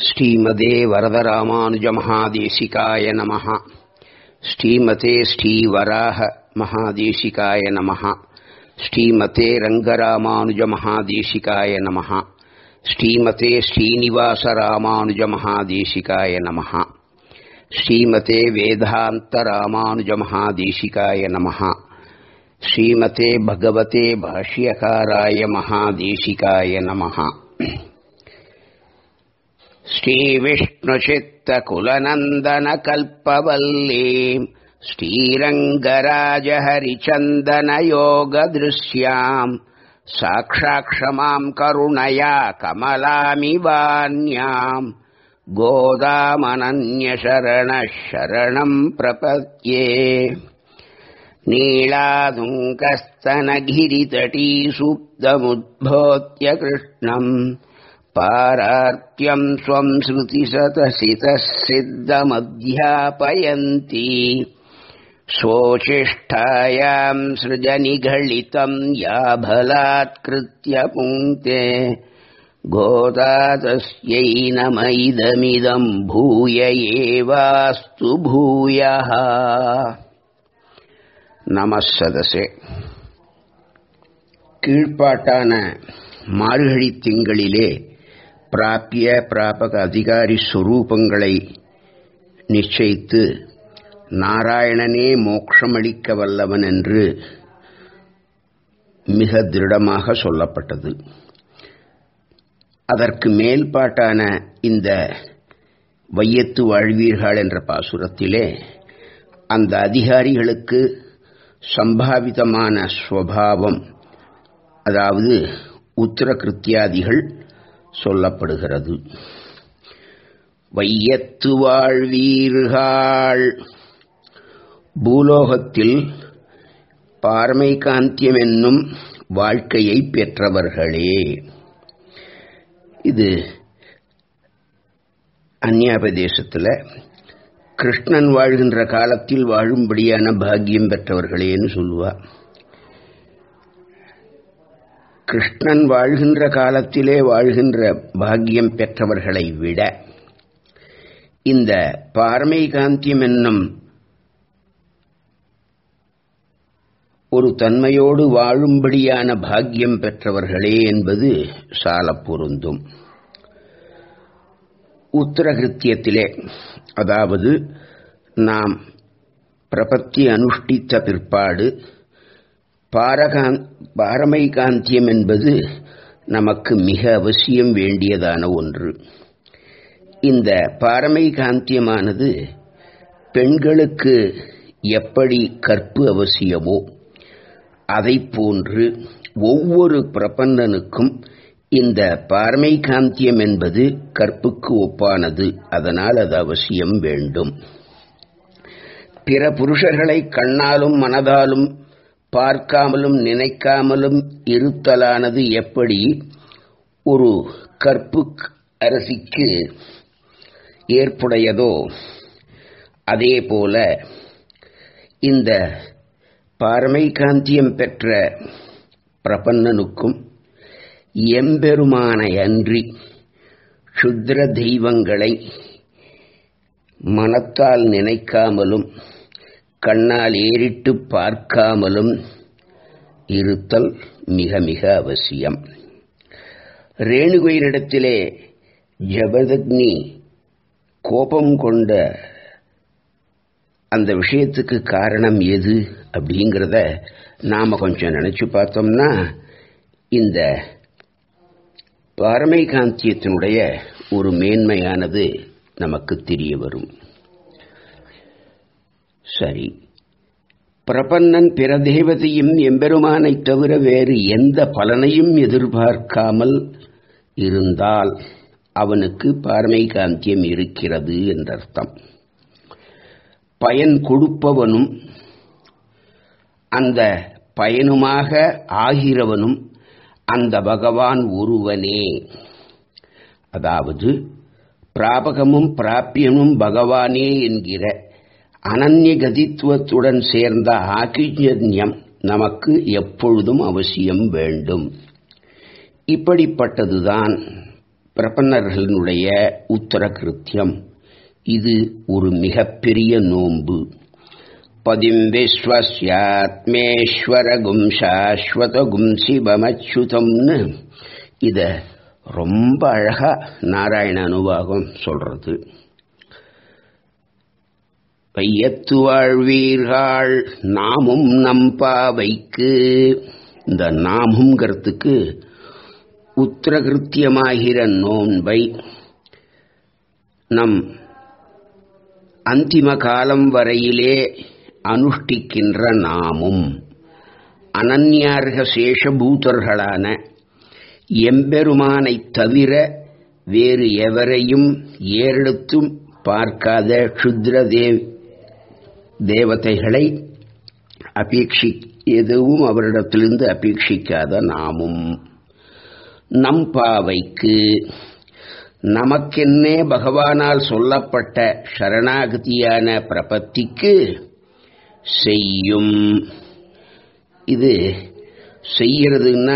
ஸ்ரீமதே வரதராமானுஜ மகாதேசிகாய நமः ஸ்ரீமதே ஸ்ரீவராக மகாதேசிகாய நமः ஸ்ரீமதே ரங்கராமானுஜ மகாதேசிகாய நமः ஸ்ரீமதே ஸ்ரீனிவாச ராமானுஜ மகாதேசிகாய நமः ஸ்ரீமதே வேதாந்த ராமானுஜ மகாதேசிகாய நமः ஸ்ரீமதே பகவதே பாஷ்யகாராய மகாதேசிகாய நமः श्रीविष्णुचित्तकुलनन्दनकल्पवल्लीम् श्रीरङ्गराजहरिचन्दनयोगदृश्याम् साक्षाक्षमाम् करुणया कमलामिवान्याम् गोदामनन्यशरणः शरणम् प्रपद्ये नीलादुङ्कस्तनगिरितटीसुप्तमुद्भोत्य कृष्णम् पारार्त्यम् स्वम् श्रुतिसतसितः सिद्धमध्यापयन्ती स्वोचिष्ठायाम् सृजनिघलितम् याभलात्कृत्य पुङ्क्ते गोदा तस्यै नम इदमिदम् भूय एवास्तु भूयः நம சதசே கீழ்ப்பாட்டான மார்கழி திங்களிலே பிராப்பிய பிராபக அதிகாரி சுரூபங்களை நிச்சயித்து நாராயணனே மோட்சமளிக்க வல்லவன் என்று மிக திருடமாக சொல்லப்பட்டது அதற்கு மேல்பாட்டான இந்த வையத்து வாழ்வீர்கள் என்ற பாசுரத்திலே அந்த அதிகாரிகளுக்கு சம்பாவிதமான ஸ்வபாவம் அதாவது உத்தர கிருத்தியாதிகள் சொல்லப்படுகிறது வையத்து வாழ்வீர்கள் பூலோகத்தில் பார்மை காந்தியம் என்னும் வாழ்க்கையை பெற்றவர்களே இது அந்நியாபதேசத்தில் கிருஷ்ணன் வாழ்கின்ற காலத்தில் வாழும்படியான பாக்கியம் பெற்றவர்களேன்னு சொல்லுவா கிருஷ்ணன் வாழ்கின்ற காலத்திலே வாழ்கின்ற பாக்கியம் பெற்றவர்களை விட இந்த பார்மை காந்தியம் என்னும் ஒரு தன்மையோடு வாழும்படியான பாக்கியம் பெற்றவர்களே என்பது சால பொருந்தும் உத்தரகிருத்தியத்திலே அதாவது நாம் பிரபத்தி அனுஷ்டித்த பிற்பாடு பாரகான் பாரமை காந்தியம் என்பது நமக்கு மிக அவசியம் வேண்டியதான ஒன்று இந்த பாரமை காந்தியமானது பெண்களுக்கு எப்படி கற்பு அவசியமோ அதை போன்று ஒவ்வொரு பிரபந்தனுக்கும் இந்த பார்மை காந்தியம் என்பது கற்புக்கு ஒப்பானது அதனால் அது அவசியம் வேண்டும் பிற புருஷர்களை கண்ணாலும் மனதாலும் பார்க்காமலும் நினைக்காமலும் இருத்தலானது எப்படி ஒரு கற்பு அரசிக்கு ஏற்புடையதோ அதே போல இந்த பார்மை காந்தியம் பெற்ற பிரபன்னனுக்கும் எம்பெருமானை அன்றி சுத்திர தெய்வங்களை மனத்தால் நினைக்காமலும் கண்ணால் ஏறிட்டு பார்க்காமலும் இருத்தல் மிக மிக அவசியம் ரேணுகையரிடத்திலே ஜபதக்னி கோபம் கொண்ட அந்த விஷயத்துக்கு காரணம் எது அப்படிங்கிறத நாம் கொஞ்சம் நினச்சி பார்த்தோம்னா இந்த பாரமை காந்தியத்தினுடைய ஒரு மேன்மையானது நமக்கு தெரிய வரும் சரி பிரபன்னன் பிற தேவதையும் எம்பெருமானை தவிர வேறு எந்த பலனையும் எதிர்பார்க்காமல் இருந்தால் அவனுக்கு பார்மை காந்தியம் இருக்கிறது என்றர்த்தம் பயன் கொடுப்பவனும் அந்த பயனுமாக ஆகிறவனும் அந்த பகவான் ஒருவனே அதாவது பிராபகமும் பிராப்பியமும் பகவானே என்கிற அனன்ய கதித்துவத்துடன் சேர்ந்த ஆக்கிஞன்யம் நமக்கு எப்பொழுதும் அவசியம் வேண்டும் இப்படிப்பட்டதுதான் பிரபன்னர்களுடைய உத்தர கிருத்தியம் இது ஒரு மிகப்பெரிய நோன்பு பதிம் விஸ்வஸ்யாத்மேஸ்வரகும் சாஸ்வதகும் சிவமச்சுதம்னு இத ரொம்ப அழகா நாராயண அனுபாகம் சொல்றது பையத்து வாழ்வீர்கள் நாமும் நம்பாவைக்கு இந்த நாமுங்கிறதுக்கு உத்திரகிருத்தியமாகிற நோன்பை நம் அந்திம காலம் வரையிலே அனுஷ்டிக்கின்ற நாமும் அனன்யார்க சேஷபூதர்களான எம்பெருமானைத் தவிர வேறு எவரையும் ஏறெடுத்தும் பார்க்காத க்ஷுத்ர தேவ் தேவதைகளை அபேட்சி எதுவும் அவரிடத்திலிருந்து அபேட்சிக்காத நாமும் நம் பாவைக்கு நமக்கென்னே பகவானால் சொல்லப்பட்ட சரணாகதியான பிரபத்திக்கு செய்யும் இது செய்யறதுன்னா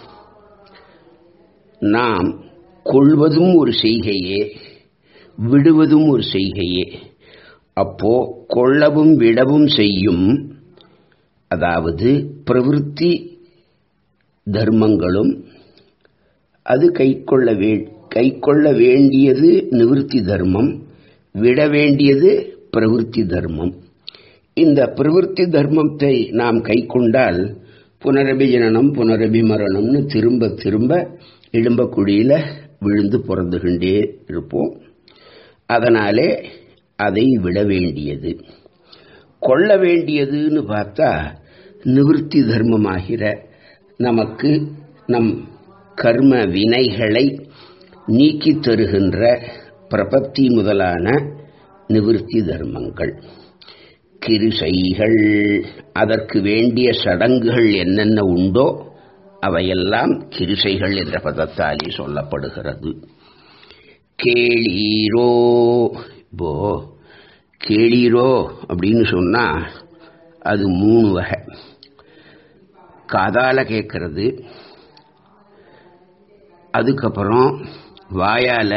நாம் கொள்வதும் ஒரு செய்கையே விடுவதும் ஒரு செய்கையே அப்போ கொள்ளவும் விடவும் செய்யும் அதாவது பிரவிற்த்தி தர்மங்களும் அது கைக்கொள்ள வே கைக்கொள்ள வேண்டியது நிவிருத்தி தர்மம் விட வேண்டியது பிரவிற்த்தி தர்மம் இந்த பிரவிற்த்தி தர்மத்தை நாம் கைக்கொண்டால் புனரபிஜனனம் புனரபிமரணம்னு திரும்ப திரும்ப இடும்பக்குழியில விழுந்து பிறந்துகின்றே இருப்போம் அதனாலே அதை விட வேண்டியது கொள்ள வேண்டியதுன்னு பார்த்தா நிவிருத்தி தர்மமாகிற நமக்கு நம் கர்ம வினைகளை நீக்கி தருகின்ற பிரபத்தி முதலான நிவிருத்தி தர்மங்கள் கிருசைகள் அதற்கு வேண்டிய சடங்குகள் என்னென்ன உண்டோ அவையெல்லாம் கிருசைகள் என்ற பதத்தாலே சொல்லப்படுகிறது கேளீரோ இப்போ கேளீரோ அப்படின்னு சொன்னா அது மூணு வகை காதால கேட்கறது அதுக்கப்புறம் வாயால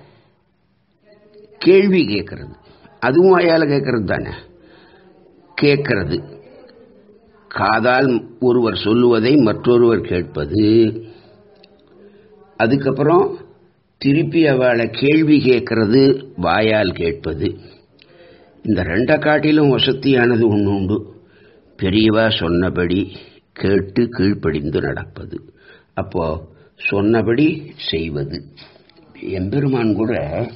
கேள்வி கேட்கறது அதுவும் வாயால கேட்கறது தானே கேட்கறது காதால் ஒருவர் சொல்லுவதை மற்றொருவர் கேட்பது அதுக்கப்புறம் திருப்பி அவளை கேள்வி கேட்கறது வாயால் கேட்பது இந்த ரெண்டை காட்டிலும் வசதியானது ஒன்று உண்டு பெரியவா சொன்னபடி கேட்டு கீழ்ப்படிந்து நடப்பது அப்போ சொன்னபடி செய்வது எம்பெருமான் கூட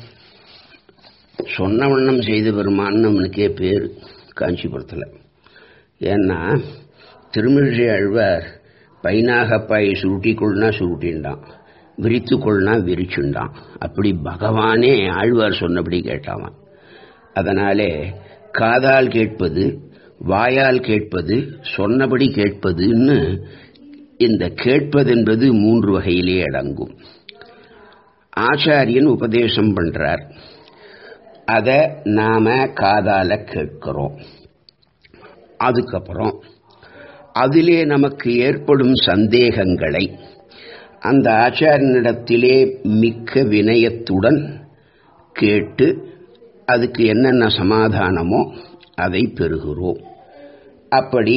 சொன்ன வண்ணம் செய்த பெருமான் அவனுக்கே பேர் காஞ்சிபுரத்தில் ஏன்னா திருமிழிசை அழ்வார் பைனாகப்பாயை சுருட்டிக்கொள்னா சுருட்டின்டான் விரித்துக்கொள்னா விரிச்சுண்டான் அப்படி பகவானே ஆழ்வார் சொன்னபடி கேட்டாவான் அதனாலே காதால் கேட்பது வாயால் கேட்பது சொன்னபடி கேட்பதுன்னு இந்த கேட்பது என்பது மூன்று வகையிலே அடங்கும் ஆச்சாரியன் உபதேசம் பண்றார் அதை நாம காதால கேட்கிறோம் அதுக்கப்புறம் அதிலே நமக்கு ஏற்படும் சந்தேகங்களை அந்த ஆச்சாரியனிடத்திலே மிக்க வினயத்துடன் கேட்டு அதுக்கு என்னென்ன சமாதானமோ அதை பெறுகிறோம் அப்படி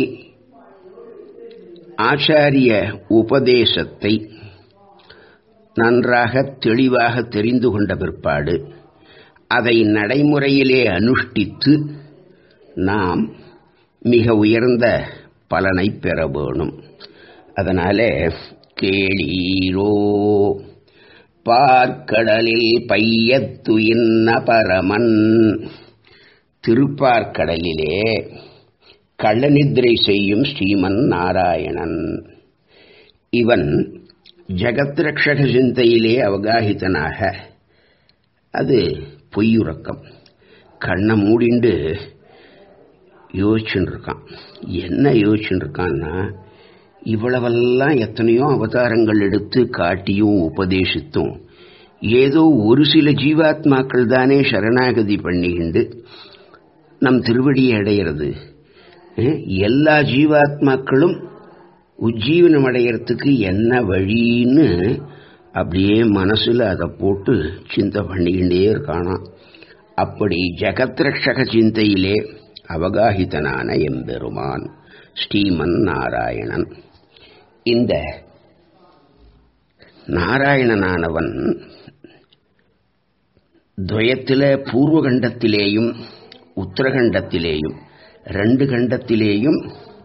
ஆச்சாரிய உபதேசத்தை நன்றாக தெளிவாக தெரிந்து கொண்ட பிற்பாடு அதை நடைமுறையிலே அனுஷ்டித்து நாம் மிக உயர்ந்த பலனை பெற வேணும் அதனாலே கேளீரோ பார்க்கடலில் பையத்து இன்ன பரமன் திருப்பார்க்கடலிலே கள்ளநித்திரை செய்யும் ஸ்ரீமன் நாராயணன் இவன் ஜகத் ரக்ஷக சிந்தையிலே அவகாஹிதனாக அது பொய்யுறக்கம் கண்ணை மூடிண்டு யோசிச்சுன்னு இருக்கான் என்ன யோசிச்சுன்னு இருக்கான்னா இவ்வளவெல்லாம் எத்தனையோ அவதாரங்கள் எடுத்து காட்டியும் உபதேசித்தும் ஏதோ ஒரு சில ஜீவாத்மாக்கள் தானே சரணாகதி பண்ணிக்கிண்டு நம் திருவடியை அடையிறது எல்லா ஜீவாத்மாக்களும் உஜ்ஜீவனம் அடையறதுக்கு என்ன வழின்னு அப்படியே மனசுல அதை போட்டு சிந்தை பண்ணிக்கிட்டே இருக்கானாம் அப்படி ஜெகத்ரக்ஷக சிந்தையிலே அவகாஹிதனான எம்பெருமான் ஸ்ரீமன் நாராயணன் இந்த நாராயணனானவன் துவயத்தில பூர்வகண்டத்திலேயும் உத்தரகண்டத்திலேயும் ரெண்டு கண்டத்திலேயும்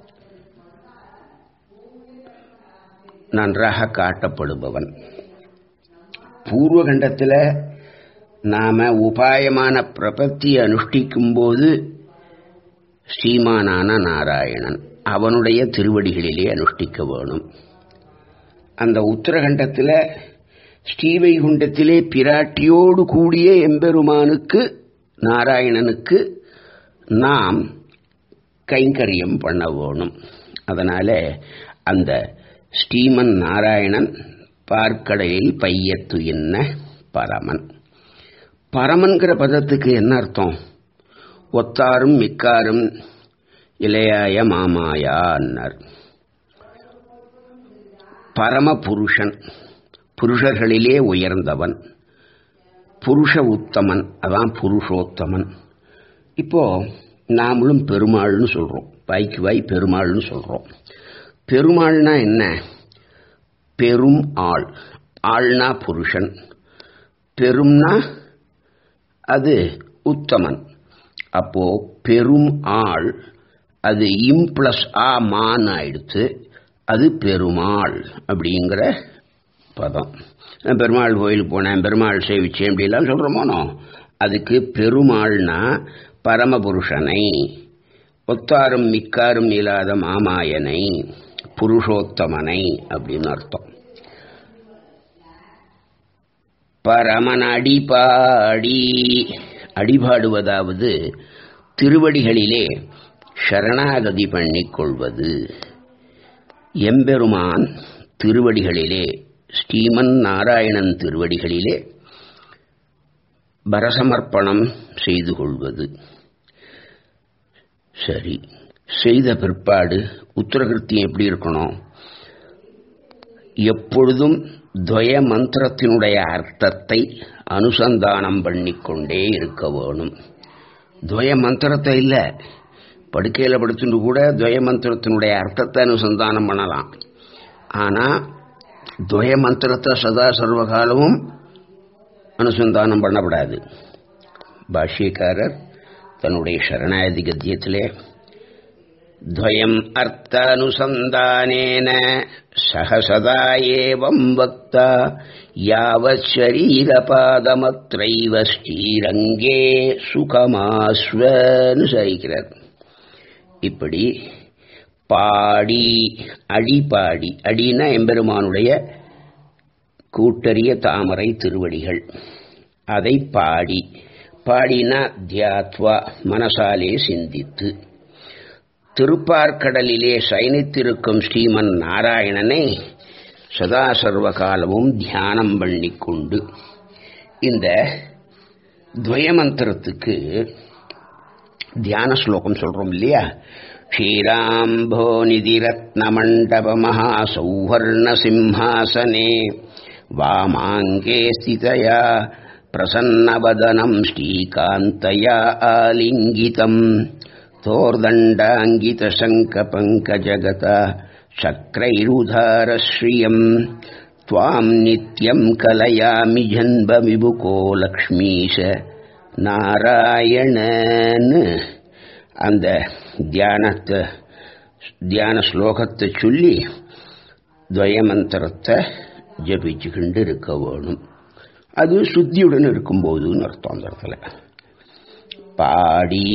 நன்றாக காட்டப்படுபவன் பூர்வகண்டத்தில் நாம உபாயமான பிரபத்தி அனுஷ்டிக்கும் போது ஸ்ரீமானான நாராயணன் அவனுடைய திருவடிகளிலே அனுஷ்டிக்க வேணும் அந்த உத்தரகண்டத்தில் ஸ்ரீவைகுண்டத்திலே பிராட்டியோடு கூடிய எம்பெருமானுக்கு நாராயணனுக்கு நாம் கைங்கரியம் பண்ண வேணும் அதனால அந்த ஸ்ரீமன் நாராயணன் பார்க்கடலில் பையத்து என்ன பரமன் பரமன்கிற பதத்துக்கு என்ன அர்த்தம் ஒத்தாரும் மிக்காரும் இளையாய மாமாயா அன்னார் பரம புருஷன் புருஷர்களிலே உயர்ந்தவன் புருஷ உத்தமன் அதான் புருஷோத்தமன் இப்போ நாமளும் பெருமாள்னு சொல்றோம் வாய்க்கு வாய் பெருமாள்னு சொல்றோம் பெருமாள்னா என்ன பெரும் ஆள் ஆள்னா புருஷன் பெரும்னா அது உத்தமன் அப்போ பெரும் ஆள் அது இம் பிளஸ் ஆ மான் ஆயிடுத்து அது பெருமாள் அப்படிங்கிற பதம் நான் பெருமாள் கோயிலுக்கு போனேன் பெருமாள் சேவிச்சேன் அப்படிலாம் சொல்கிறோமோனோ அதுக்கு பெருமாள்னா பரமபுருஷனை ஒத்தாரும் மிக்காரும் இல்லாத மாமாயனை புருஷோத்தமனை அப்படின்னு அர்த்தம் பரமன் அடிபாடி அடிபாடுவதாவது திருவடிகளிலே சரணாகதி பண்ணிக்கொள்வது எம்பெருமான் திருவடிகளிலே ஸ்ரீமன் நாராயணன் திருவடிகளிலே பரசமர்ப்பணம் செய்து கொள்வது சரி செய்த பிற்பாடு உத்தரகிருத்தியம் எப்படி இருக்கணும் எப்பொழுதும் துவய மந்திரத்தினுடைய அர்த்தத்தை அனுசந்தானம் பண்ணிக்கொண்டே இருக்க வேணும் துவய மந்திரத்தை இல்லை படுக்கையில் படுத்துட்டு கூட துவய மந்திரத்தினுடைய அர்த்தத்தை அனுசந்தானம் பண்ணலாம் ஆனால் துவய மந்திரத்தை சதா சர்வகாலமும் அனுசந்தானம் பண்ணப்படாது பாஷ்யக்காரர் தன்னுடைய சரணாயதி கத்தியத்திலே துவயம் அர்த்தானுசந்தானேன சகசதா ஏவம் வக்தா யாவத் சரீரபாதமத்ரைவ ஸ்ரீரங்கே சுகமாஸ்வன்னு சரிக்கிறார் இப்படி பாடி அடிபாடி அடினா எம்பெருமானுடைய கூட்டறிய தாமரை திருவடிகள் அதை பாடி பாடினா தியாத்வா மனசாலே சிந்தித்து திருப்பார்க்கடலிலே சயனித்திருக்கும் ஸ்ரீமன் நாராயணனை சதா சர்வ காலமும் தியானம் பண்ணிக்கொண்டு இந்த துவயமந்திரத்துக்கு தியான ஸ்லோகம் சொல்றோம் இல்லையா க்ஷீராம்போ நிதிரத்னமண்டப மகாசௌவர்ண சிம்ஹாசனே வாமாங்கே ஸ்திதயா பிரசன்னவதனம் ஸ்ரீகாந்தயா ஆலிங்கிதம் तोर्दण्डाङ्गितशङ्कपङ्कजगत शक्रैरुधारश्रियम् त्वाम् नित्यम् कलयामि जन्मविभुको லக்ஷ்மீஷ நாராயணன்னு அந்த தியானத்தை தியான ஸ்லோகத்தை சொல்லி துவயமந்திரத்தை ஜபிச்சுக்கிண்டு இருக்க வேணும் அது சுத்தியுடன் இருக்கும்போதுன்னு அர்த்தம் அந்த இடத்துல பாடி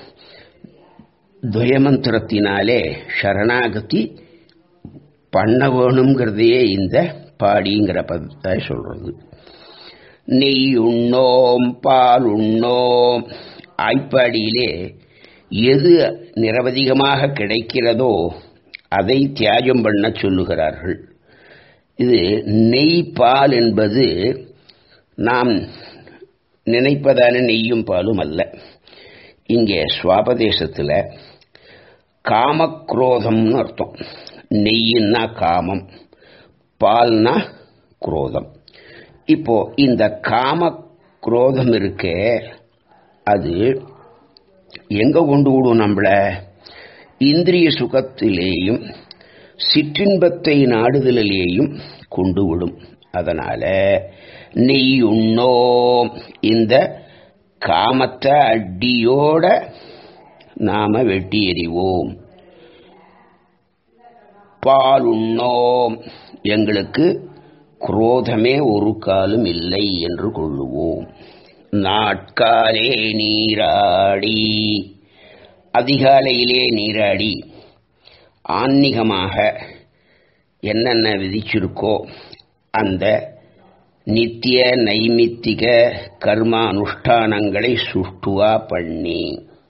துவயமந்திரத்தினாலே சரணாகதி பண்ண வேணுங்கிறதையே இந்த பாடிங்கிற பதத்தை சொல்றது நெய் உண்ணோம் பால் உண்ணோம் ஆய்ப்பாடியிலே எது நிரவதிகமாக கிடைக்கிறதோ அதை தியாகம் பண்ண சொல்லுகிறார்கள் இது நெய் பால் என்பது நாம் நினைப்பதான நெய்யும் பாலும் அல்ல இங்கே சுவாபதேசத்தில் காமக்ரோதம்னு அர்த்தம் நெய்யின்னா காமம் பால்னா குரோதம் இப்போ இந்த காம குரோதம் இருக்கே அது எங்க கொண்டு விடும் நம்மள இந்திரிய சுகத்திலேயும் சிற்றின்பத்தை நாடுதலிலேயும் கொண்டு விடும் அதனால நெய்யுண்ணோம் இந்த காமத்தை அடியோட நாம வெட்டி எறிவோம் பாலுண்ணோம் எங்களுக்கு குரோதமே ஒரு காலும் இல்லை என்று கொள்ளுவோம் நாட்காலே நீராடி அதிகாலையிலே நீராடி ஆன்மீகமாக என்னென்ன விதிச்சிருக்கோ அந்த நித்திய நைமித்திக கர்ம அனுஷ்டானங்களை சுஷ்டுவா பண்ணி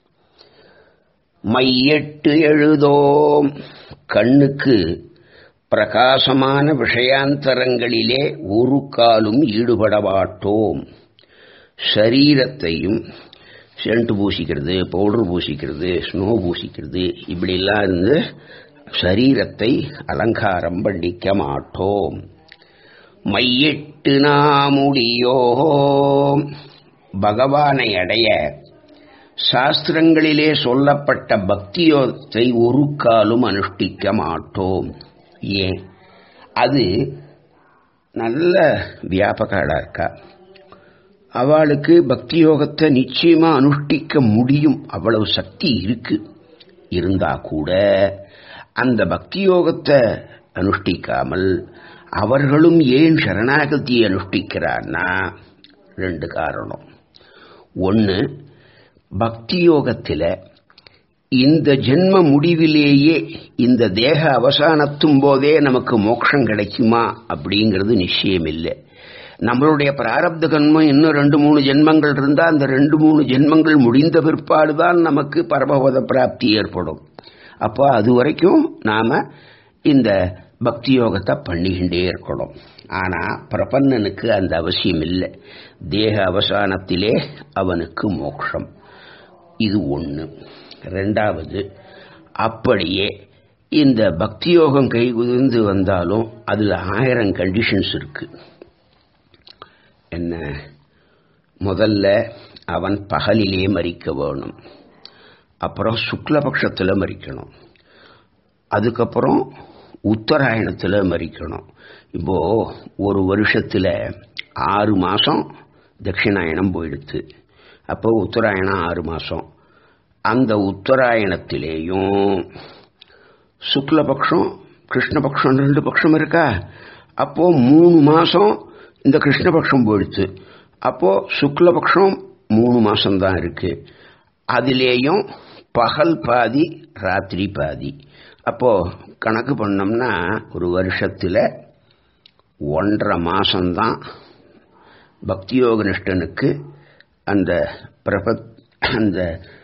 மையெட்டு எழுதோம் கண்ணுக்கு பிரகாசமான விஷயாந்தரங்களிலே ஒரு காலும் ஈடுபட மாட்டோம் சரீரத்தையும் சென்ட் பூசிக்கிறது பவுடர் பூசிக்கிறது ஸ்னோ பூசிக்கிறது இப்படிலாம் இருந்து சரீரத்தை அலங்காரம் பண்ணிக்க மாட்டோம் மையிட்டு நாமுடியோம் பகவானை அடைய சாஸ்திரங்களிலே சொல்லப்பட்ட பக்தியோகத்தை ஒரு காலும் அனுஷ்டிக்க மாட்டோம் ஏன் அது நல்ல வியாபகாடா இருக்கா அவளுக்கு பக்தி யோகத்தை நிச்சயமா அனுஷ்டிக்க முடியும் அவ்வளவு சக்தி இருக்கு இருந்தா கூட அந்த பக்தி யோகத்தை அனுஷ்டிக்காமல் அவர்களும் ஏன் சரணாகதியை அனுஷ்டிக்கிறான்னா ரெண்டு காரணம் ஒன்று பக்தி யோகத்தில் இந்த ஜென்ம முடிவிலேயே இந்த தேக அவசானத்தும் போதே நமக்கு மோட்சம் கிடைக்குமா அப்படிங்கிறது நிச்சயம் இல்லை நம்மளுடைய பிராரப்த கர்மம் இன்னும் ரெண்டு மூணு ஜென்மங்கள் இருந்தால் அந்த ரெண்டு மூணு ஜென்மங்கள் முடிந்த பிற்பாடு தான் நமக்கு பரமபத பிராப்தி ஏற்படும் அப்போ அது வரைக்கும் நாம் இந்த பக்தி யோகத்தை பண்ணிக்கிட்டே இருக்கணும் ஆனால் பிரபன்னனுக்கு அந்த அவசியம் இல்லை தேக அவசானத்திலே அவனுக்கு மோட்சம் இது ஒன்று ரெண்டாவது அப்படியே இந்த பக்தி யோகம் கை குதிர்ந்து வந்தாலும் அதில் ஆயிரம் கண்டிஷன்ஸ் இருக்கு என்ன முதல்ல அவன் பகலிலே மறிக்க வேணும் அப்புறம் சுக்லபக்ஷத்தில் மறிக்கணும் அதுக்கப்புறம் உத்தராயணத்தில் மறிக்கணும் இப்போ ஒரு வருஷத்தில் ஆறு மாதம் தட்சிணாயணம் போயிடுத்து அப்போ உத்தராயணம் ஆறு மாதம் அந்த உத்தராயணத்திலேயும் சுக்லபக்ஷம் கிருஷ்ணபக்ஷம் ரெண்டு பட்சம் இருக்கா அப்போ மூணு மாதம் இந்த கிருஷ்ணபக்ஷம் போயிடுச்சு அப்போ சுக்லபக்ஷம் மூணு மாசம்தான் இருக்கு அதிலேயும் பகல் பாதி ராத்திரி பாதி அப்போ கணக்கு பண்ணோம்னா ஒரு வருஷத்துல ஒன்றரை மாசம்தான் பக்தியோக நிஷ்டனுக்கு அந்த பிரப அந்த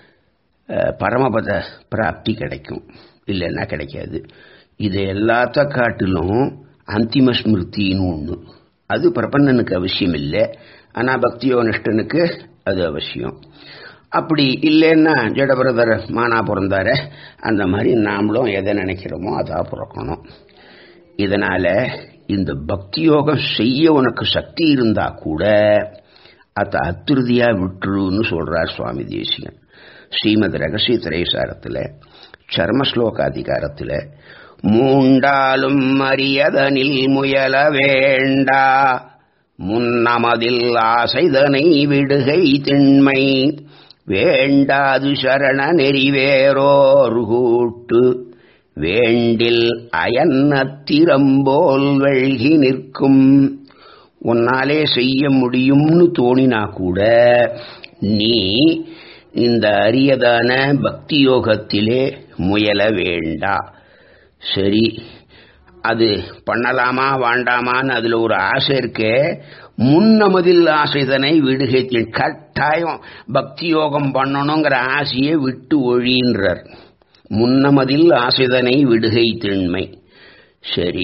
பரமபத பிராப்தி கிடைக்கும் இல்லைன்னா கிடைக்காது இது எல்லாத்த காட்டிலும் அந்திம ஸ்மிருத்தின்னு ஒன்று அது பிரபன்னனுக்கு அவசியம் இல்லை ஆனால் பக்தியோ நிஷ்டனுக்கு அது அவசியம் அப்படி இல்லைன்னா ஜடபிரதர் மானா பிறந்தார அந்த மாதிரி நாமளும் எதை நினைக்கிறோமோ அதாக பிறக்கணும் இதனால இந்த பக்தி யோகம் செய்ய உனக்கு சக்தி இருந்தா கூட அதை அத்திருதியா விட்டுருன்னு சொல்றார் சுவாமி தேசிகன் ஸ்ரீமத் ரகசிய திரைசாரத்தில் சர்மஸ்லோகாதிகாரத்தில் மூண்டாலும் அரியதனில் முயல வேண்டா முன்னமதில் ஆசைதனை விடுகை திண்மை வேண்டாது சரண நெறிவேரோரு கூட்டு வேண்டில் அயன்னத்திரம்போல் வெழ்கி நிற்கும் உன்னாலே செய்ய முடியும்னு தோணினா கூட நீ இந்த அரியதான பக்தி யோகத்திலே முயல வேண்டா சரி அது பண்ணலாமா வேண்டாமான்னு அதுல ஒரு ஆசை இருக்கே முன்னமதில் ஆசைதனை விடுகை கட்டாயம் பக்தி யோகம் பண்ணணுங்கிற ஆசையை விட்டு ஒழின்றார் முன்னமதில் ஆசைதனை விடுகை திண்மை சரி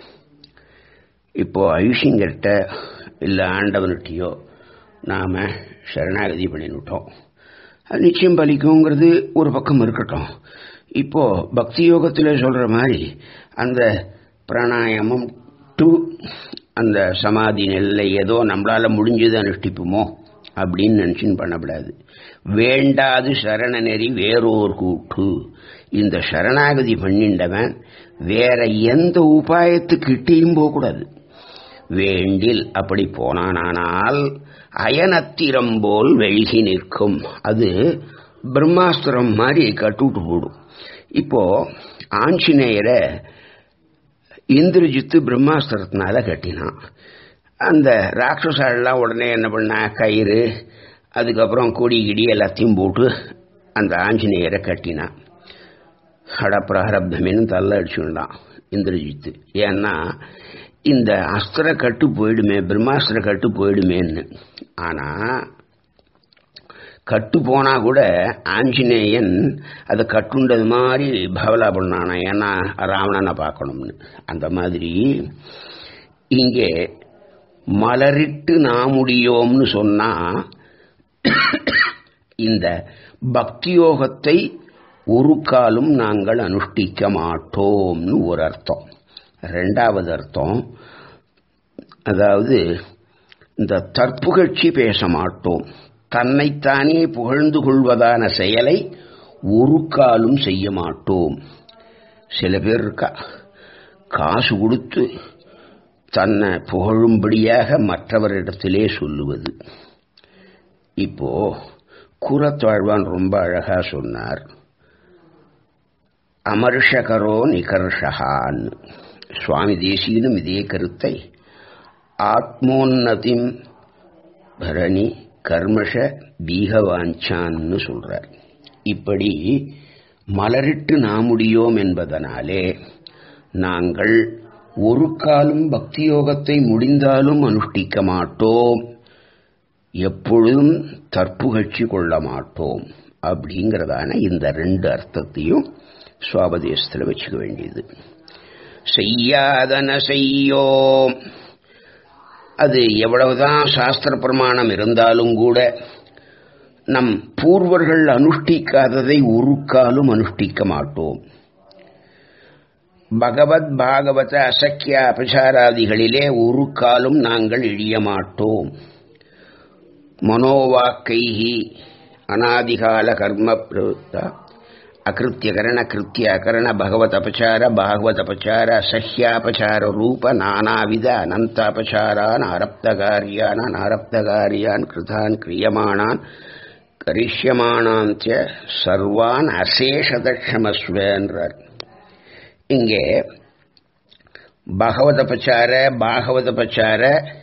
இப்போ ஐஷிங்கிட்ட இல்லை ஆண்டவன்கிட்டயோ நாம சரணாகதி பண்ணிவிட்டோம் அது நிச்சயம் பலிக்குங்கிறது ஒரு பக்கம் இருக்கட்டும் இப்போ பக்தி யோகத்தில் சொல்ற மாதிரி அந்த பிராணாயாமம் டு அந்த சமாதி நெல்லை ஏதோ நம்மளால முடிஞ்சது அனுஷ்டிப்புமோ அப்படின்னு நினைச்சுன்னு பண்ணக்கூடாது வேண்டாது சரண நெறி வேறோர் கூட்டு இந்த சரணாகதி பண்ணிண்டவன் வேற எந்த உபாயத்துக்கிட்டேயும் போகக்கூடாது வேண்டில் அப்படி போனானால் அயனத்திரம் போல் வெழுகி நிற்கும் அது பிரம்மாஸ்திரம் மாதிரி கட்டுட்டு போடும் இப்போ ஆஞ்சநேயரை இந்திரஜித்து பிரம்மாஸ்திரத்தினால கட்டினான் அந்த ராட்சசாலெல்லாம் உடனே என்ன பண்ணா கயிறு அதுக்கப்புறம் கொடி கிடி எல்லாத்தையும் போட்டு அந்த ஆஞ்சநேயரை கட்டினான் ஹடப்பிரஹரப்தமேனு தள்ள அடிச்சுட்டான் இந்திரஜித்து ஏன்னா இந்த அஸ்திர கட்டு போயிடுமே பிரம்மாஸ்திர கட்டு போயிடுமேன்னு ஆனா கட்டு போனா கூட ஆஞ்சநேயன் அதை கட்டுண்டது மாதிரி பவலா பண்ணானா ஏன்னா ராவணனை பார்க்கணும்னு அந்த மாதிரி இங்கே மலரிட்டு நாமுடியோம்னு சொன்னா இந்த பக்தியோகத்தை ஒரு காலும் நாங்கள் அனுஷ்டிக்க மாட்டோம்னு ஒரு அர்த்தம் ரெண்டாவது அர்த்தம் அதாவது இந்த தற்புகழ்ச்சி பேச மாட்டோம் தன்னைத்தானே புகழ்ந்து கொள்வதான செயலை ஒரு காலும் செய்ய மாட்டோம் சில பேர் இருக்கா காசு கொடுத்து தன்னை புகழும்படியாக மற்றவரிடத்திலே சொல்லுவது இப்போ குரத்தாழ்வான் ரொம்ப அழகா சொன்னார் அமர்ஷகரோ நிகர்ஷகான் சுவாமி தேசியனும் இதே கருத்தை ஆத்மோன்னதிம் பரணி கர்மஷ பீகவாஞ்சான்னு சொல்றார் இப்படி மலரிட்டு நாமுடியோம் என்பதனாலே நாங்கள் ஒரு காலம் பக்தி யோகத்தை முடிந்தாலும் அனுஷ்டிக்க மாட்டோம் எப்பொழுதும் தற்புகழ்ச்சி கொள்ள மாட்டோம் அப்படிங்கிறதான இந்த ரெண்டு அர்த்தத்தையும் சுவாபதேசத்தில் வச்சுக்க வேண்டியது செய்யாதன செய்யோம் அது எவ்வளவுதான் சாஸ்திர பிரமாணம் இருந்தாலும் கூட நம் பூர்வர்கள் அனுஷ்டிக்காததை ஒரு காலும் அனுஷ்டிக்க மாட்டோம் பகவத் பாகவத அசக்கிய அபசாராதிகளிலே ஒரு காலும் நாங்கள் இழிய மாட்டோம் மனோவாக்கைஹி அநாதிகால கர்ம பிரவృத்த அகிருத்தியகரண கிருத்திய அகரண பகவத் அபச்சார பாகவத் அபச்சார அசஹ்யாபச்சார ரூப நானாவித அனந்தாபச்சாரான் ஆரப்தகாரியான் அனாரப்தகாரியான் கிருதான் கிரியமானான் கரிஷ்யமானான் சர்வான் அசேஷதக்ஷமஸ்வன்றார் இங்கே பகவதபச்சார பாகவதபச்சார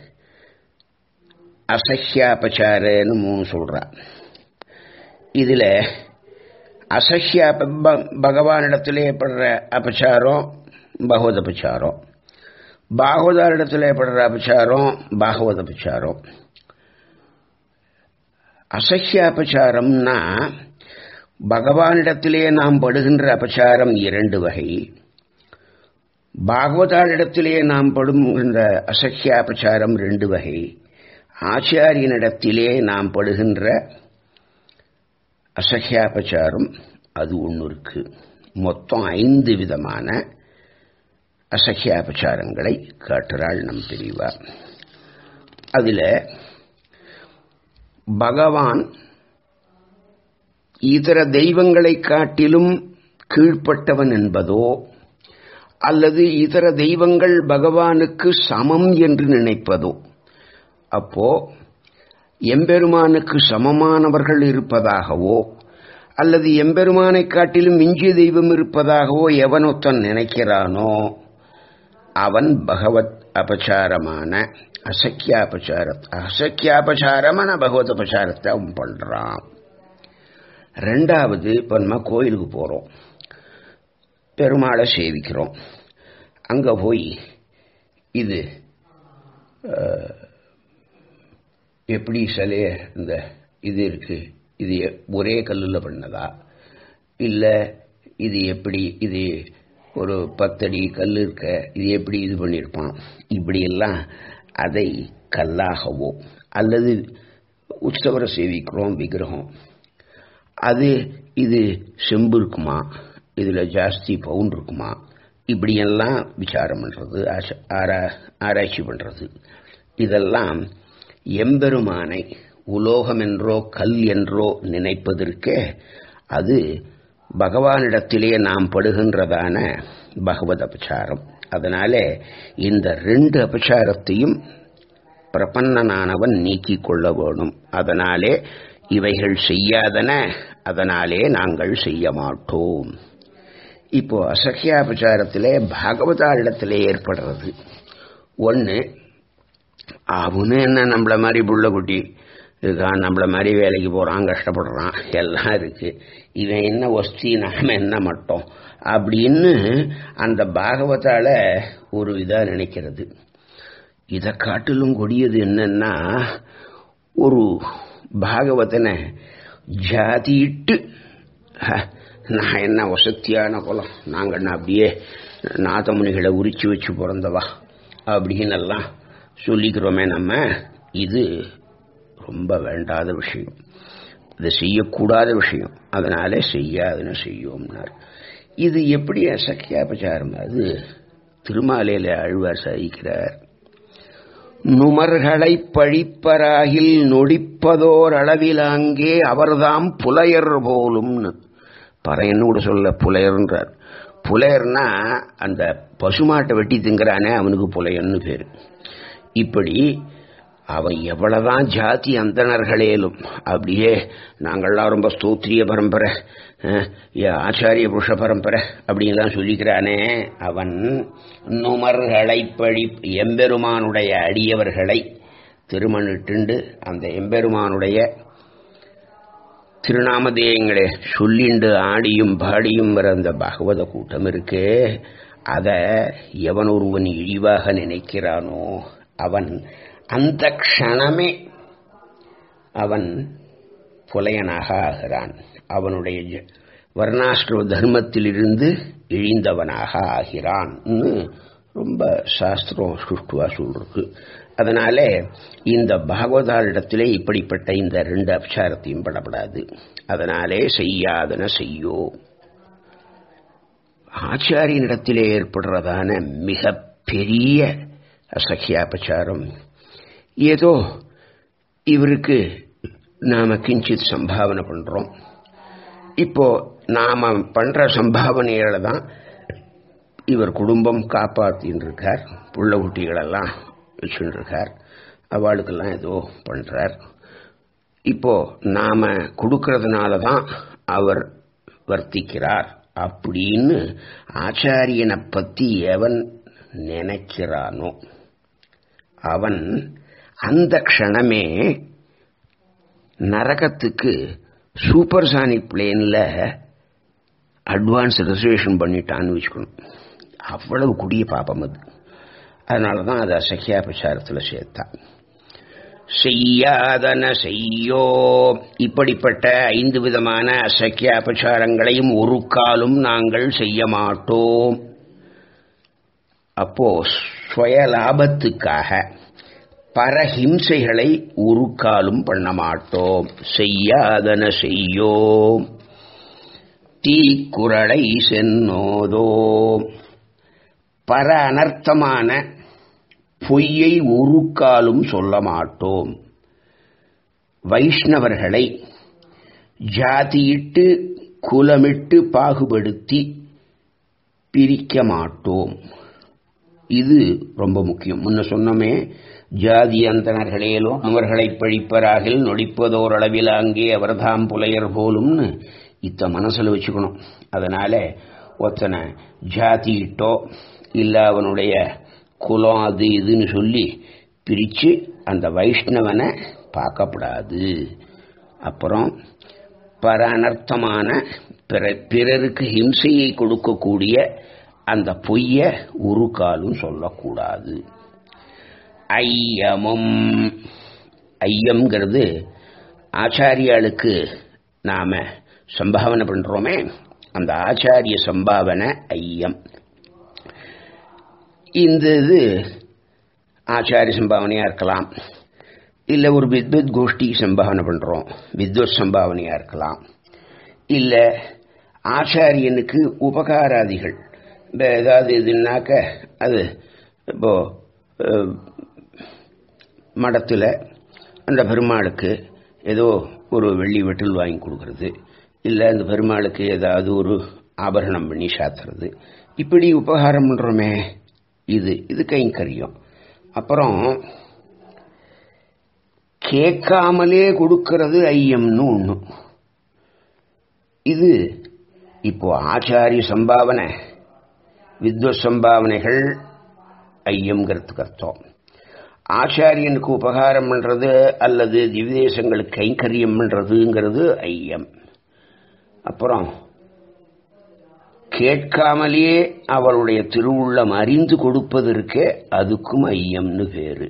அசஹ்யாபச்சாரன்னு மூணு சொல்றான் இதுல அசஹ்யா பகவானிடத்தில் ஏற்படுற அபச்சாரம் பகவத அபச்சாரம் பாகவதாரிடத்தில் ஏற்படுற அபச்சாரம் பாகவத அபச்சாரம் அசஹ்யாபச்சாரம்னா பகவானிடத்திலே நாம் படுகின்ற அபச்சாரம் இரண்டு வகை பாகவதாரிடத்திலே நாம் படுகின்ற அசஹ்யாபச்சாரம் ரெண்டு வகை ஆச்சாரியனிடத்திலே நாம் படுகின்ற அசஹ்யாபச்சாரம் அது ஒன்று இருக்கு மொத்தம் ஐந்து விதமான அசஹ்யாபச்சாரங்களை காட்டுறாள் நம் பிரிவா அதில் பகவான் இதர தெய்வங்களை காட்டிலும் கீழ்ப்பட்டவன் என்பதோ அல்லது இதர தெய்வங்கள் பகவானுக்கு சமம் என்று நினைப்பதோ அப்போ எம்பெருமானுக்கு சமமானவர்கள் இருப்பதாகவோ அல்லது எம்பெருமானை காட்டிலும் மிஞ்சிய தெய்வம் இருப்பதாகவோ எவனொத்தன் நினைக்கிறானோ அவன் பகவத் அபச்சாரமான அசக்கியாபச்சார அசக்கியாபச்சாரமான பகவத் அபச்சாரத்தை அவன் பண்றான் ரெண்டாவது இப்போ நம்ம கோயிலுக்கு போகிறோம் பெருமாளை சேவிக்கிறோம் அங்கே போய் இது எப்படி சிலைய இந்த இது இருக்கு இது ஒரே கல்லில் பண்ணதா இல்லை இது எப்படி இது ஒரு பத்தடி கல் இருக்க இது எப்படி இது பண்ணியிருப்பான் இப்படியெல்லாம் அதை கல்லாகவோ அல்லது உற்சவரை சேவிக்கிறோம் விக்கிரகம் அது இது செம்பு இருக்குமா இதில் ஜாஸ்தி பவுன் இருக்குமா இப்படியெல்லாம் விசாரம் பண்ணுறது ஆரா ஆராய்ச்சி பண்ணுறது இதெல்லாம் எம்பெருமானை உலோகம் என்றோ கல் என்றோ நினைப்பதற்கே அது பகவானிடத்திலே நாம் படுகின்றதான பகவத் அபச்சாரம் அதனால இந்த ரெண்டு அபச்சாரத்தையும் பிரபன்னனானவன் நீக்கிக் கொள்ள வேணும் அதனாலே இவைகள் செய்யாதன அதனாலே நாங்கள் செய்ய மாட்டோம் இப்போ அசக்கியாபச்சாரத்திலே பாகவதாரிடத்திலே ஏற்படுறது ஒன்று அவனு என்ன நம்மள மாதிரி புள்ள குட்டி இருக்கான் நம்மள மாதிரி வேலைக்கு போகிறான் கஷ்டப்படுறான் எல்லாம் இருக்கு இவன் என்ன ஒஸ்தி நாம என்ன மட்டோம் அப்படின்னு அந்த பாகவத்தால ஒரு இதாக நினைக்கிறது இதை காட்டிலும் கொடியது என்னன்னா ஒரு பாகவதனை ஜாதியிட்டு நான் என்ன வசத்தியான குலம் நாங்கள் என்ன அப்படியே நாதமுனிகளை உரிச்சு வச்சு பிறந்தவா அப்படின்னு எல்லாம் சொல்லிக்கிறோமே நம்ம இது ரொம்ப வேண்டாத விஷயம் இது செய்யக்கூடாத விஷயம் அதனாலே செய்யாதுன்னு செய்யோம்னார் இது எப்படி சக்கியாபச்சாரம் அது திருமாலையில் ஆழ்வார் சாதிக்கிறார் நுமர்களை பழிப்பராகில் நொடிப்பதோர் அளவிலாங்கே அவர்தாம் புலையர் போலும்னு பறையன்னு கூட சொல்ல புலையர்ன்றார் புலையர்னா அந்த பசுமாட்டை வெட்டி திங்கிறானே அவனுக்கு புலையன்னு பேர் இப்படி அவன் எவ்வளவுதான் ஜாதி அந்தணர்களேலும் அப்படியே நாங்கள்லாம் ரொம்ப ஸ்தோத்திரிய பரம்பரை ஆச்சாரிய புருஷ பரம்பரை அப்படின்லாம் சொல்லிக்கிறானே அவன் நுமர்களை பழி எம்பெருமானுடைய அடியவர்களை திருமணிட்டுண்டு அந்த எம்பெருமானுடைய திருநாமதேயங்களை சொல்லிண்டு ஆடியும் பாடியும் வர அந்த பாகவத கூட்டம் இருக்கே அதை எவன் ஒருவன் இழிவாக நினைக்கிறானோ அவன் அந்த க்ஷணமே அவன் புலையனாக ஆகிறான் அவனுடைய வர்ணாஷ்டிர தர்மத்திலிருந்து இழிந்தவனாக ஆகிறான் ரொம்ப சாஸ்திரம் சுஷ்டுவா சொல்றது அதனால இந்த பாகவதாரிடத்திலே இப்படிப்பட்ட இந்த ரெண்டு அபச்சாரத்தையும் படப்படாது அதனாலே செய்யாதன செய்யோ ஆச்சாரியனிடத்திலே ஏற்படுறதான மிக பெரிய அசக்கியாபச்சாரம் ஏதோ இவருக்கு நாம கிஞ்சித் சம்பாவனை பண்றோம் இப்போ நாம பண்ற சம்பாவனைகளை தான் இவர் குடும்பம் காப்பாத்தின்னு இருக்கார் புள்ள குட்டிகளெல்லாம் வச்சுட்டு இருக்கார் அவளுக்கெல்லாம் ஏதோ பண்றார் இப்போ நாம கொடுக்கறதுனால தான் அவர் வர்த்திக்கிறார் அப்படின்னு ஆச்சாரியனை பத்தி எவன் நினைக்கிறானோ அவன் அந்த க்ஷணமே நரகத்துக்கு சூப்பர் சானிக் பிளேன்ல அட்வான்ஸ் ரிசர்வேஷன் பண்ணிட்டான்னு வச்சுக்கணும் அவ்வளவு குடிய பாப்பம் அது அதனால தான் அதை அசக்கியா பிரச்சாரத்தில் சேர்த்தான் செய்யாதன செய்யோ இப்படிப்பட்ட ஐந்து விதமான அசக்கிய அபச்சாரங்களையும் ஒரு காலும் நாங்கள் செய்ய மாட்டோம் அப்போ ஸ்வய லாபத்துக்காக பரஹிம்சைகளை ஒரு காலும் பண்ண மாட்டோம் செய்யாதன செய்யோம் தீக்குறளை சென்னோதோம் பர அனர்த்தமான பொய்யை ஒரு காலும் சொல்ல மாட்டோம் வைஷ்ணவர்களை ஜாதியிட்டு குலமிட்டு பாகுபடுத்தி பிரிக்க மாட்டோம் இது ரொம்ப முக்கியம் முன்ன சொன்னமே ஜாதி அந்தனர்களேலும் அவர்களை பழிப்பராகில் நொடிப்பதோர் அளவில் அங்கே அவர்தாம் புலையர் போலும்னு இத்த மனசில் வச்சுக்கணும் அதனால ஒத்தனை ஜாதியிட்டோ இல்லை அவனுடைய குலம் அது இதுன்னு சொல்லி பிரித்து அந்த வைஷ்ணவனை பார்க்கப்படாது அப்புறம் பர அனர்த்தமான பிற பிறருக்கு ஹிம்சையை கொடுக்கக்கூடிய அந்த பொய்ய ஒரு காலும் சொல்லக்கூடாது ஐயமும் ஐயம்ங்கிறது ஆச்சாரியாளுக்கு நாம சம்பாவனை பண்றோமே அந்த ஆச்சாரிய சம்பாவனை ஐயம் இந்த இது ஆச்சாரிய சம்பாவனையா இருக்கலாம் இல்லை ஒரு வித்வத் கோஷ்டி சம்பாவனை பண்றோம் வித்வத் சம்பாவனையா இருக்கலாம் இல்லை ஆச்சாரியனுக்கு உபகாராதிகள் இந்த ஏதாவது இதுனாக்க அது இப்போ அஹ், மடத்தில் அந்த பெருமாளுக்கு ஏதோ ஒரு வெள்ளி வெட்டில் வாங்கி கொடுக்கறது இல்லை அந்த பெருமாளுக்கு ஏதாவது ஒரு ஆபரணம் பண்ணி சாத்துறது இப்படி உபகாரம் பண்ணுறோமே இது இது கைங்கரியம் அப்புறம் கேட்காமலே கொடுக்கறது ஐயம்னு ஒன்று இது இப்போ ஆச்சாரிய சம்பாவனை வித்வத் சம்பாவனைகள் ஐயம்ங்கிறதுக்கு அர்த்தம் ஆச்சாரியனுக்கு உபகாரம் பண்றது அல்லது திவ்யதேசங்களுக்கு கைங்கரியம் பண்றதுங்கிறது ஐயம் அப்புறம் கேட்காமலேயே அவளுடைய திருவுள்ளம் அறிந்து கொடுப்பது இருக்கே அதுக்கும் ஐயம்னு பேரு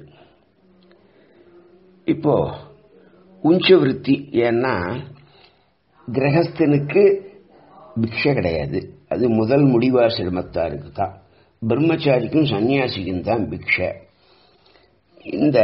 இப்போ உஞ்சவிருத்தி ஏன்னா கிரகஸ்தனுக்கு பிக்ஷை கிடையாது அது முதல் முடிவாசிரமத்தாருக்கு தான் பிரம்மச்சாரிக்கும் சன்னியாசிக்கும் தான் பிக்ஷை இந்த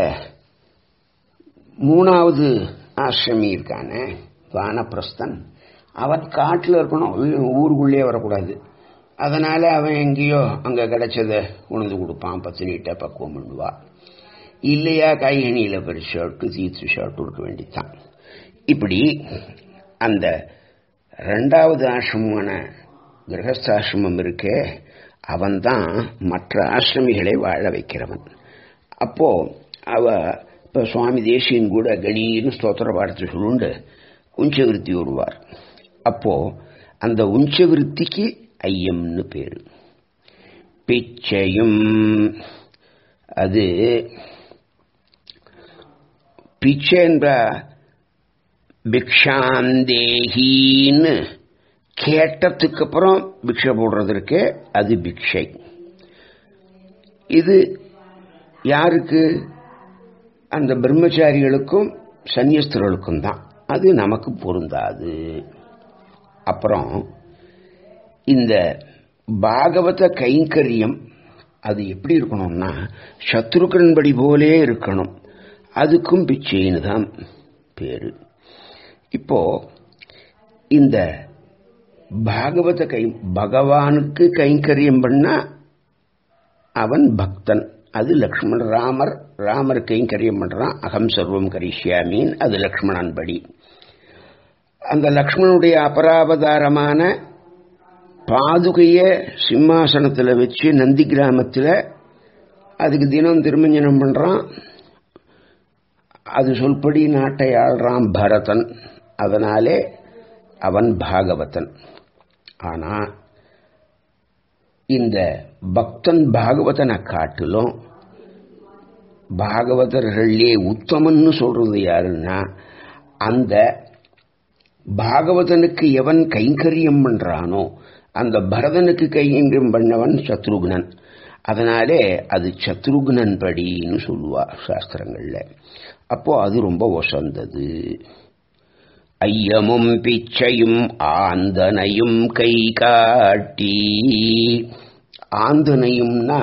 மூணாவது ஆசிரமி இருக்கானே வானப்பிரஸ்தன் அவன் காட்டில் இருக்கணும் வீ- ஊருக்குள்ளேயே வரக்கூடாது அதனால அவன் எங்கேயோ அங்க கிடைச்சத உணர்ந்து கொடுப்பான் பத்தினிட்ட பக்குவம் பண்ணுவா இல்லையா காய்கனியில பெரு ஷர்ட்டு தீர்த்து ஷர்ட்டு இருக்க வேண்டித்தான் இப்படி அந்த ரெண்டாவது ஆசிரமமான கிரகஸ்தாசிரமம் இருக்கே அவன்தான் மற்ற ஆசிரமிகளை வாழ வைக்கிறவன் அப்போ அவ இப்ப சுவாமி தேசியன் கூட கணீர்னு ஸ்தோத்திர பாடத்தை சொல்லுண்டு உஞ்சவிருத்தி வருவார் அப்போ அந்த உஞ்சவிருத்திக்கு ஐயம்னு பேரு பிச்சையும் அது பிச்சை என்ற பிக்ஷாந்தேகின்னு கேட்டதுக்கு அப்புறம் பிக்ஷை போடுறது இருக்கே அது பிக்ஷை இது யாருக்கு அந்த பிரம்மச்சாரிகளுக்கும் சன்னியஸ்தர்களுக்கும் தான் அது நமக்கு பொருந்தாது அப்புறம் இந்த பாகவத கைங்கரியம் அது எப்படி இருக்கணும்னா சத்ருக்கன்படி போலே இருக்கணும் அதுக்கும் பிச்சைன்னு தான் பேரு இப்போ இந்த பாகவத கை பகவானுக்கு கைங்கரியம் பண்ணா அவன் பக்தன் அது லக்ஷ்மண் ராமர் ராமர் கைங்கரியம் பண்றான் அகம் சர்வம் கரிஷ்யாமின் அது லக்ஷ்மணன் படி அந்த லக்ஷ்மணனுடைய அபராவதாரமான பாதுகைய சிம்மாசனத்தில் வச்சு நந்தி கிராமத்தில் அதுக்கு தினம் திருமஞ்சனம் பண்றான் அது சொல்படி நாட்டை ஆள்றான் பரதன் அதனாலே அவன் பாகவதன் ஆனா இந்த பக்தன் பாகவதனை காட்டிலும் பாகவதர்களே உத்தமன்னு சொல்றது யாருன்னா அந்த பாகவதனுக்கு எவன் கைங்கரியம் பண்றானோ அந்த பரதனுக்கு கைங்கரியம் பண்ணவன் சத்ருகுணன் அதனாலே அது சத்ருகுணன் படின்னு சொல்லுவா சாஸ்திரங்கள்ல அப்போ அது ரொம்ப ஒசந்தது ஐயமும் பிச்சையும் ஆந்தனையும் கை காட்டி ஆந்தனையும்னா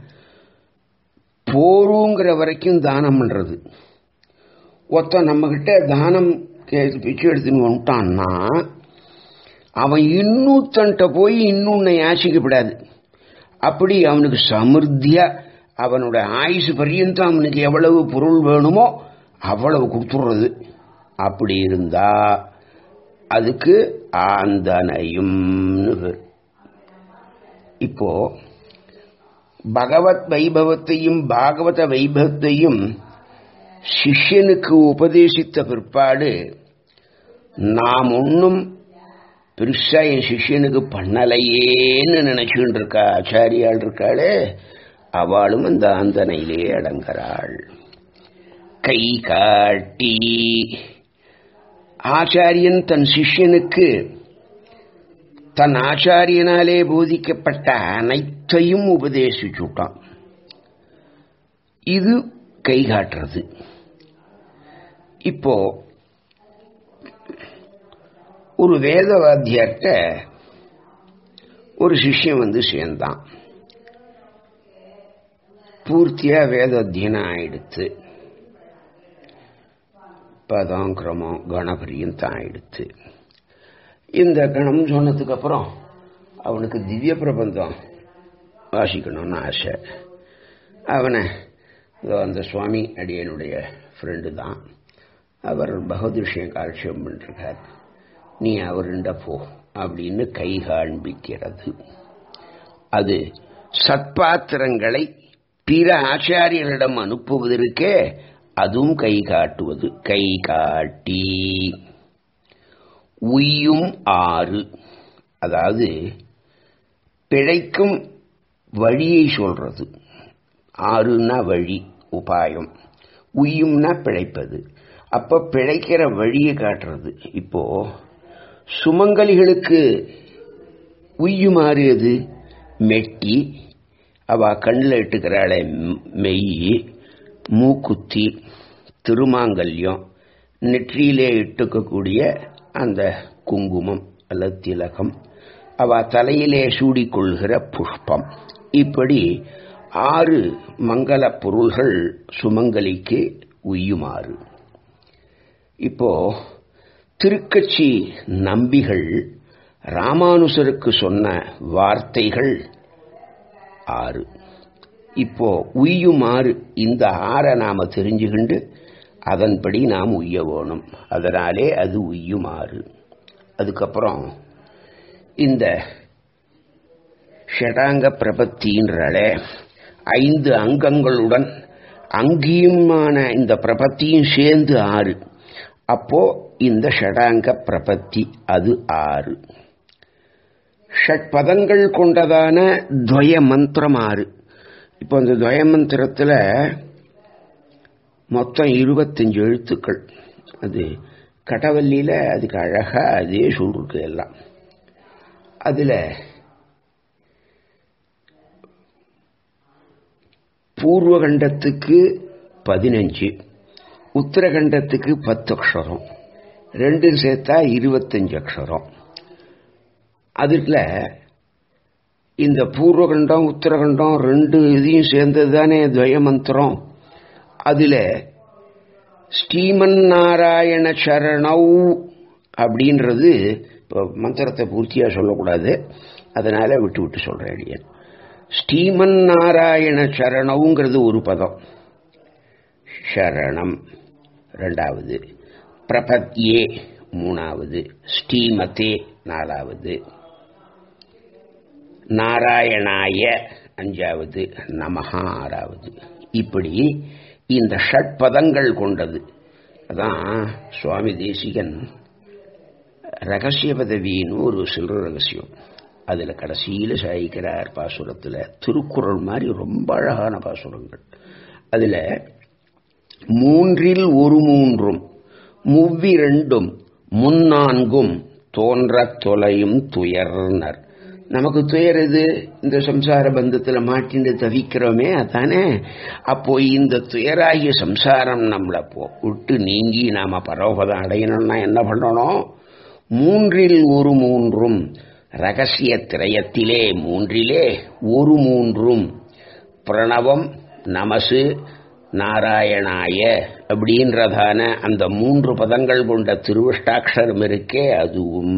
போருங்கிற வரைக்கும் தானம் பண்றது ஒருத்தன் நம்ம கிட்ட தானம் கே- பிச்சை எடுத்துன்னு வந்துட்டான்னா அவன் இன்னொருத்தன்ட்ட போய் இன்னொன்னை யாசிக்கப்படாது அப்படி அவனுக்கு சமிருத்தியா அவனோட ஆயுசு பரியந்தம் அவனுக்கு எவ்வளவு பொருள் வேணுமோ அவ்வளவு கொடுத்துடுறது அப்படி இருந்தா அதுக்கு ஆந்தனையும்னு பேர். இப்போ பகவத் வைபவத்தையும் பாகவத வைபவத்தையும் சிஷ்யனுக்கு உபதேசித்த பிற்பாடு நாம் ஒன்றும் பெருசா என் சிஷ்யனுக்கு பண்ணலையேன்னு நினைச்சுட்டு இருக்கா ஆச்சாரியாள் இருக்காளே அவளும் அந்த ஆந்தனையிலே அடங்குறாள் கை காட்டி ஆச்சாரியன் தன் சிஷ்யனுக்கு தன் ஆச்சாரியனாலே போதிக்கப்பட்ட அனைத்தையும் உபதேசிச்சுட்டான் இது கை காட்டுறது இப்போ ஒரு வேதவாத்தியார்ட்ட ஒரு சிஷ்யன் வந்து சேர்ந்தான் பூர்த்தியா வேத அத்தியனம் ஆயிடுத்து பதம் கிரமம் கணபரியும் தான் ஆயிடுத்து இந்த கணம் சொன்னதுக்கு அப்புறம் அவனுக்கு திவ்ய பிரபந்தம் வாசிக்கணும்னு ஆசை அவனை இதோ அந்த சுவாமி அடியனுடைய ஃப்ரெண்டு தான் அவர் பகவத் விஷயம் காலட்சியம் பண்ணிருக்கார் நீ அவருண்ட போ அப்படின்னு கை காண்பிக்கிறது அது சத்பாத்திரங்களை பிற ஆச்சாரியர்களிடம் அனுப்புவதற்கே அதுவும் கை காட்டுவது கை காட்டி உய்யும் ஆறு அதாவது பிழைக்கும் வழியை சொல்றது ஆறுன்னா வழி உபாயம் உய்யும்னா பிழைப்பது அப்ப பிழைக்கிற வழியை காட்டுறது இப்போ சுமங்கலிகளுக்கு உய்யுமாறு எது மெட்டி அவ கண்ணில் இட்டுக்கிறாளே மெய் மூக்குத்தி திருமாங்கல்யம் நெற்றியிலே இட்டுக்கக்கூடிய அந்த குங்குமம் அல்லது திலகம் அவ தலையிலே சூடிக்கொள்கிற புஷ்பம் இப்படி ஆறு மங்கள பொருள்கள் சுமங்கலிக்கு உய்யுமாறு இப்போ திருக்கட்சி நம்பிகள் ராமானுசருக்கு சொன்ன வார்த்தைகள் ஆறு இப்போ உய்யுமாறு இந்த ஆறை நாம தெரிஞ்சுக்கிண்டு அதன்படி நாம் உய்ய வேணும் அதனாலே அது உய்யுமாறு அதுக்கப்புறம் இந்த ஷடாங்க பிரபத்தின்றால ஐந்து அங்கங்களுடன் அங்கேயுமான இந்த பிரபத்தியும் சேர்ந்து ஆறு அப்போ இந்த ஷடாங்க பிரபத்தி அது ஆறு ஷட்பதங்கள் கொண்டதான துவய மந்திரம் ஆறு இப்போ அந்த துவய மந்திரத்தில் மொத்தம் இருபத்தஞ்சு எழுத்துக்கள் அது கடவல்லியில் அதுக்கு அழகா அதே சொல்லிருக்கு எல்லாம் அதில் பூர்வகண்டத்துக்கு பதினஞ்சு உத்தரகண்டத்துக்கு பத்து அக்ஷரம் ரெண்டும் சேர்த்தா இருபத்தஞ்சு அக்ஷரம் அதுல இந்த பூர்வகண்டம் உத்தரகண்டம் ரெண்டு இதையும் சேர்ந்தது தானே துவய மந்திரம் அதுல ஸ்ரீமன் நாராயண சரணவ் அப்படின்றது இப்போ மந்திரத்தை பூர்த்தியா சொல்லக்கூடாது அதனால விட்டு விட்டு சொல்றேன் அடியன் ஸ்ரீமன் நாராயண சரணவுங்கிறது ஒரு பதம் சரணம் ரெண்டாவது பிரபத்யே மூணாவது ஸ்ரீமதே நாலாவது நாராயணாய அஞ்சாவது நமஹா ஆறாவது இப்படி இந்த ஷட்பதங்கள் கொண்டது அதான் சுவாமி தேசிகன் ரகசிய பதவின்னு ஒரு சில்லற ரகசியம் அதில் கடைசியில் சாய்க்கிறார் பாசுரத்தில் திருக்குறள் மாதிரி ரொம்ப அழகான பாசுரங்கள் அதில் மூன்றில் ஒரு மூன்றும் முவ்விரண்டும் முன்னான்கும் தோன்றத் தொலையும் துயர்னர் நமக்கு துயர் எது இந்த சம்சார பந்தத்தில் மாட்டின்னு தவிக்கிறோமே அதானே அப்போ இந்த துயராகிய சம்சாரம் நம்மளை போ விட்டு நீங்கி நாம பரவபதம் அடையணும்னா என்ன பண்ணணும் மூன்றில் ஒரு மூன்றும் ரகசிய திரயத்திலே மூன்றிலே ஒரு மூன்றும் பிரணவம் நமசு நாராயணாய அப்படின்றதான அந்த மூன்று பதங்கள் கொண்ட திருவிஷ்டாட்சரம் இருக்கே அதுவும்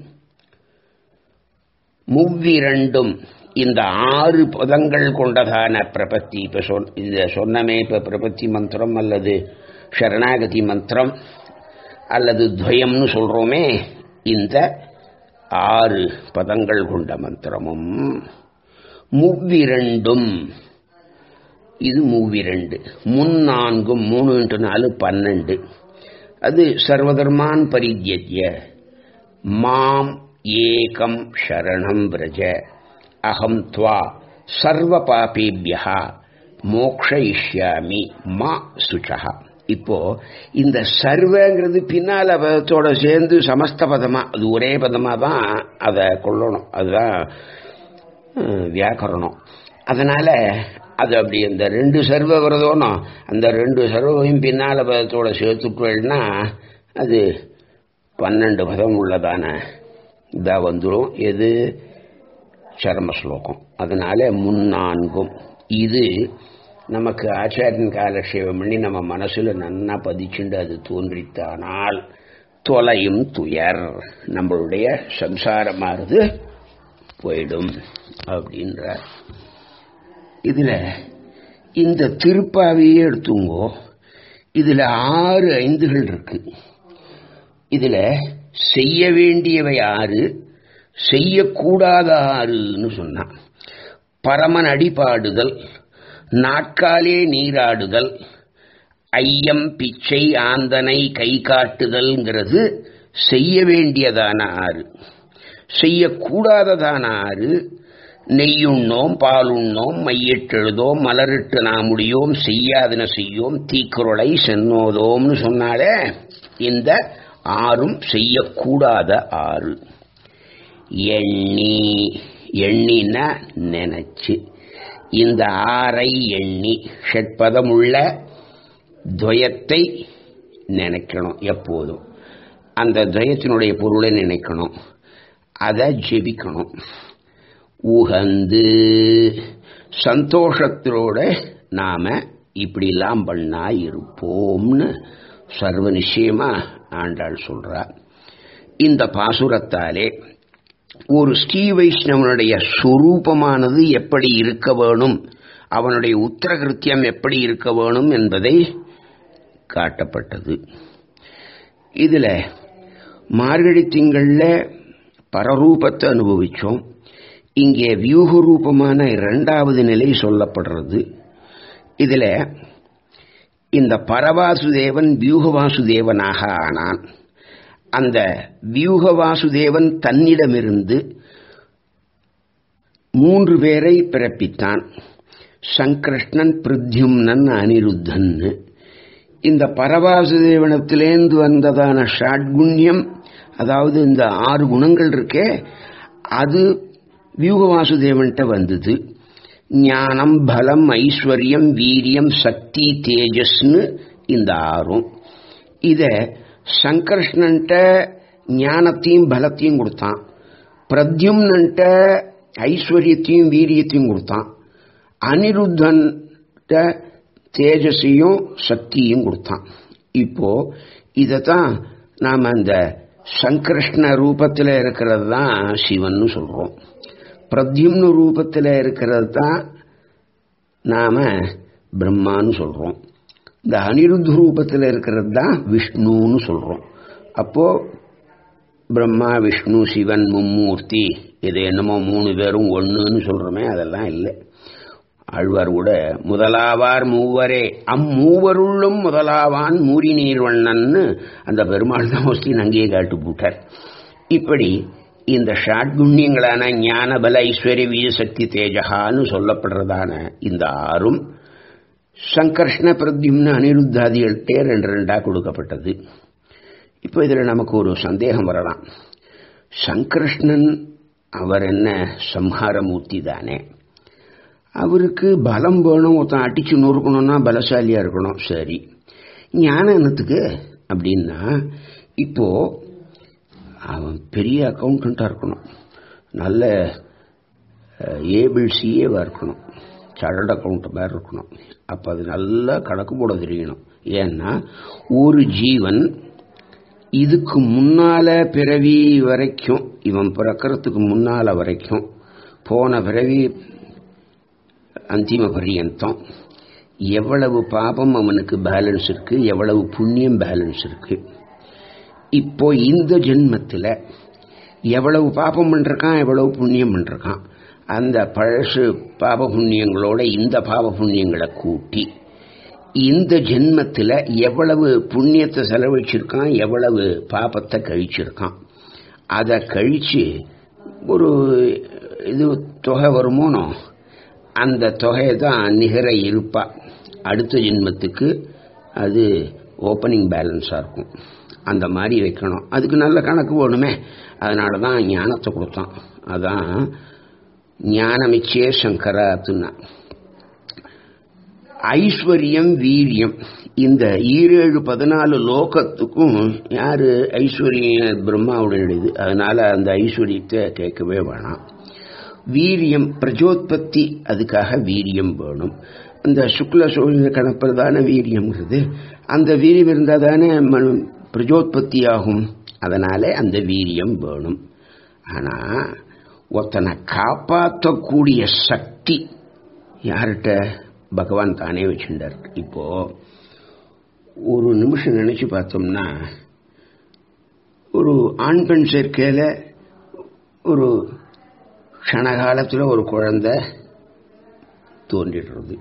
முவ்விரண்டும் இந்த ஆறு பதங்கள் கொண்டதான பிரபத்தி இப்ப சொல் இத சொன்னமே இப்ப பிரபத்தி மந்திரம் அல்லது சரணாகதி மந்திரம் அல்லது துவயம்னு சொல்றோமே இந்த ஆறு பதங்கள் கொண்ட மந்திரமும் முவ்விரண்டும் இது மூவிரண்டு முன்னான்கும் மூணு இன்ட்டு நாலு பன்னெண்டு அது சர்வதர்மான் பரித்தியஜ்ய மாம் ஏகம் சரணம் விரஜ அகம் துவா சர்வ பாபேபியா மோக்ஷயிஷ்யாமி மா சுச்சா இப்போ இந்த சர்வங்கிறது பின்னால பதத்தோட சேர்ந்து சமஸ்த பதமா அது ஒரே பதமா தான் அதை கொள்ளணும் அதுதான் வியாக்கரணம் அதனால அது அப்படி அந்த ரெண்டு சர்வ விரதம்னோ அந்த ரெண்டு சர்வையும் பின்னால பதத்தோட சேர்த்துட்டோம்னா அது பன்னெண்டு பதம் உள்ளதான இதா வந்துடும் எது சர்ம ஸ்லோகம் அதனால முன்னான்கும் இது நமக்கு ஆச்சாரியன் காலக்ஷேபம் பண்ணி நம்ம மனசுல நன்னா பதிச்சுண்டு அது தோன்றித்தானால் தொலையும் துயர் நம்மளுடைய சம்சாரமானது போயிடும் அப்படின்ற இதில் இந்த திருப்பாவையே எடுத்துங்கோ இதில் ஆறு ஐந்துகள் இருக்கு இதில் செய்ய வேண்டியவை ஆறு செய்யக்கூடாத ஆறுன்னு சொன்னான் பரமன் அடிபாடுதல் நாட்காலே நீராடுதல் ஐயம் பிச்சை ஆந்தனை கை காட்டுதல்ங்கிறது செய்ய வேண்டியதான ஆறு செய்யக்கூடாததான ஆறு நெய்யுண்ணோம் பாலுண்ணோம் மையிட்டெழுதோம் மலரிட்டு நாமுடியோம் செய்யாதன செய்யோம் தீக்குறளை சென்னோதோம்னு சொன்னாலே இந்த ஆறும் செய்யக்கூடாத ஆறு எண்ணி எண்ணினா நினைச்சு இந்த ஆறை எண்ணி ஷட்பதமுள்ள துவயத்தை நினைக்கணும் எப்போதும் அந்த துவயத்தினுடைய பொருளை நினைக்கணும் அதை ஜெபிக்கணும் உகந்து சந்தோஷத்தோட நாம இப்படிலாம் பண்ணா இருப்போம்னு சர்வ நிச்சயமா ஆண்டாள் சொல்றா இந்த பாசுரத்தாலே ஒரு ஸ்ரீ வைஷ்ணவனுடைய சுரூபமானது எப்படி இருக்க வேணும் அவனுடைய உத்தரகிருத்தியம் எப்படி இருக்க வேணும் என்பதை காட்டப்பட்டது இதுல மார்கழி திங்கள்ல பரரூபத்தை அனுபவிச்சோம் இங்கே வியூக ரூபமான இரண்டாவது நிலை சொல்லப்படுறது இதுல இந்த பரவாசுதேவன் வியூகவாசுதேவனாக ஆனான் அந்த வியூகவாசுதேவன் தன்னிடமிருந்து மூன்று பேரை பிறப்பித்தான் சங்கிருஷ்ணன் பிருத்யும்னன் அனிருத்தன் இந்த பரவாசுதேவனத்திலேந்து வந்ததான ஷாட்குண்யம் அதாவது இந்த ஆறு குணங்கள் இருக்கே அது வியூகவாசுதேவன்கிட்ட வந்தது ஞானம் பலம் ஐஸ்வர்யம் வீரியம் சக்தி தேஜஸ்னு இந்த ஆறும் இத சங்கர்ஷ்ணன்ட்ட ஞானத்தையும் பலத்தையும் கொடுத்தான் பிரத்யும்னன்ட்ட ஐஸ்வர்யத்தையும் வீரியத்தையும் கொடுத்தான் அனிருத்தன்ட்ட தேஜஸையும் சக்தியும் கொடுத்தான் இப்போ இதைத்தான் நாம் அந்த சங்கர்ஷ்ண ரூபத்தில் இருக்கிறது தான் சிவன் சொல்கிறோம் பிரத்யும்னு ரூபத்தில் இருக்கிறது தான் நாம் பிரம்மான்னு சொல்கிறோம் இந்த அனிருத்த ரூபத்தில் இருக்கிறது தான் விஷ்ணுன்னு சொல்கிறோம் அப்போ பிரம்மா விஷ்ணு சிவன் மும்மூர்த்தி இது என்னமோ மூணு பேரும் ஒன்றுன்னு சொல்கிறோமே அதெல்லாம் இல்லை ஆழ்வார் கூட முதலாவார் மூவரே அம்மூவருள்ளும் முதலாவான் மூரி நீர்வண்ணன்னு அந்த பெருமாள் தான் மோஸ்ட்லி அங்கேயே காட்டு போட்டார் இப்படி இந்த ஷாட்குண்யங்களான ஞான பல ஐஸ்வர்ய வீரசக்தி தேஜகான்னு சொல்லப்படுறதான இந்த ஆறும் சங்கர்ஷ்ண பிரத்யும்னு அனிருத்தாதிகள்கிட்டே ரெண்டு ரெண்டா கொடுக்கப்பட்டது இப்போ இதில் நமக்கு ஒரு சந்தேகம் வரலாம் சங்கர்ஷ்ணன் அவர் என்ன சம்ஹாரமூர்த்தி தானே அவருக்கு பலம் வேணும் ஒருத்தன் அடிச்சு நொறுக்கணும்னா பலசாலியா இருக்கணும் சரி ஞானம் என்னத்துக்கு அப்படின்னா இப்போ அவன் பெரிய அக்கௌண்டண்ட்டாக இருக்கணும் நல்ல ஏபிள் சிஏவாக இருக்கணும் சார்ட் அக்கௌண்ட் மாதிரி இருக்கணும் அப்போ அது நல்லா கணக்கு போட தெரியணும் ஏன்னா ஒரு ஜீவன் இதுக்கு முன்னால பிறவி வரைக்கும் இவன் பிறக்கிறதுக்கு முன்னால வரைக்கும் போன பிறவி அந்திம பரியந்தம் எவ்வளவு பாபம் அவனுக்கு பேலன்ஸ் இருக்கு எவ்வளவு புண்ணியம் பேலன்ஸ் இருக்கு இப்போ இந்த ஜென்மத்தில் எவ்வளவு பாபம் பண்ணிருக்கான் எவ்வளவு புண்ணியம் பண்ணிருக்கான் அந்த பழசு பாப புண்ணியங்களோட இந்த பாப புண்ணியங்களை கூட்டி இந்த ஜென்மத்தில் எவ்வளவு புண்ணியத்தை செலவழிச்சிருக்கான் எவ்வளவு பாபத்தை கழிச்சிருக்கான் அதை கழிச்சு ஒரு இது தொகை வருமோனோ அந்த தொகையை தான் நிகர இருப்பா அடுத்த ஜென்மத்துக்கு அது ஓப்பனிங் பேலன்ஸாக இருக்கும் அந்த மாதிரி வைக்கணும் அதுக்கு நல்ல கணக்கு வேணுமே அதனால தான் ஞானத்தை கொடுத்தான் அதான் ஞானமிச்சே சங்கராத்துன்னா ஐஸ்வர்யம் வீரியம் இந்த ஈரேழு பதினாலு லோகத்துக்கும் யாரு ஐஸ்வர்யம் பிரம்மாவுடையது அதனால அந்த ஐஸ்வர்யத்தை கேட்கவே வேணாம் வீரியம் பிரஜோத்பத்தி அதுக்காக வீரியம் வேணும் அந்த சுக்ல சோழ கணப்பில் வீரியம்ங்கிறது அந்த வீரியம் இருந்தால் தானே பிரஜோத்பத்தி ஆகும் அதனால அந்த வீரியம் வேணும் ஆனா ஒருத்தனை காப்பாற்றக்கூடிய சக்தி யார்கிட்ட பகவான் தானே வச்சுட்டார் இப்போ ஒரு நிமிஷம் நினைச்சு பார்த்தோம்னா ஒரு ஆண் பெண் சேர்க்கையில் ஒரு க்ஷணகாலத்தில் ஒரு குழந்தை தோன்றிடுறது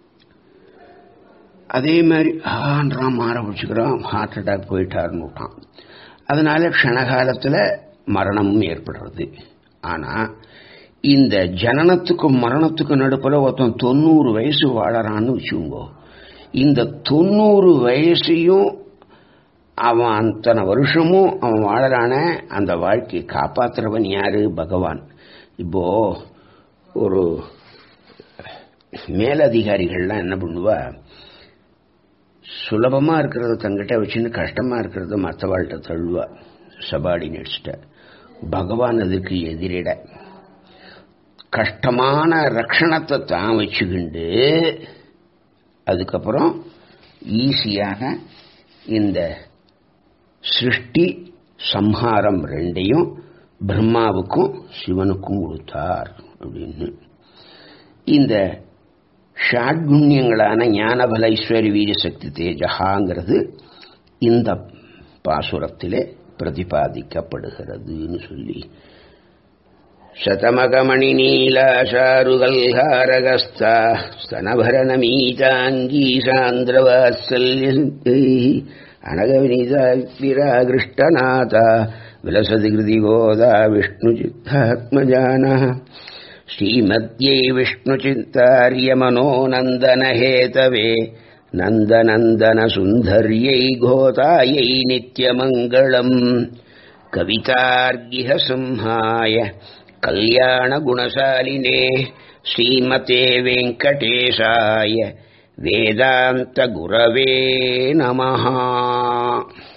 அதே மாதிரி ஆன்றான் மாற பிடிச்சிக்கிறான் ஹார்ட் அட்டாக் போயிட்டாருன்னு விட்டான் அதனால க்ஷணகாலத்தில் மரணமும் ஏற்படுறது ஆனால் இந்த ஜனனத்துக்கும் மரணத்துக்கும் நடுப்புற ஒருத்தன் தொண்ணூறு வயசு வாழறான்னு வச்சுக்கோங்க இந்த தொண்ணூறு வயசையும் அவன் அத்தனை வருஷமும் அவன் வாழறான அந்த வாழ்க்கையை காப்பாத்துறவன் யாரு பகவான் இப்போ ஒரு மேலதிகாரிகள்லாம் என்ன பண்ணுவா சுலபமா இருக்கிறத தங்கிட்ட வச்சுன்னு கஷ்டமா இருக்கிறத மற்றவாழ்கிட்ட தள்ளுவா சபார்டினேட்ஸ்ட பகவான் அதுக்கு எதிரிட கஷ்டமான ரக்ஷணத்தை தான் வச்சுக்கிண்டு அதுக்கப்புறம் ஈஸியாக இந்த சிருஷ்டி சம்ஹாரம் ரெண்டையும் பிரம்மாவுக்கும் சிவனுக்கும் கொடுத்தார் அப்படின்னு இந்த ஷாட்குண்யங்களான ஞானபல ஐஸ்வர்ய வீர சக்தி தேஜகாங்கிறது இந்த பாசுரத்திலே பிரதிபாதிக்கப்படுகிறதுன்னு சொல்லி शतमकमणि नीलाशारुगल्हारगस्ता स्तनभरणमीताङ्गी सान्द्रवात्सल्यैः अनगविनीताग्रागृष्टनाथा विलसति कृतिगोदा विष्णुचित्तात्मजानः श्रीमत्यै विष्णुचित्तार्यमनोनन्दनहेतवे नन्दनन्दनसुन्दर्यै घोतायै नित्यमङ्गलम् कवितार्गिह संहाय कल्याणगुणशालिने श्रीमते वेङ्कटेशाय वेदान्तगुरवे नमः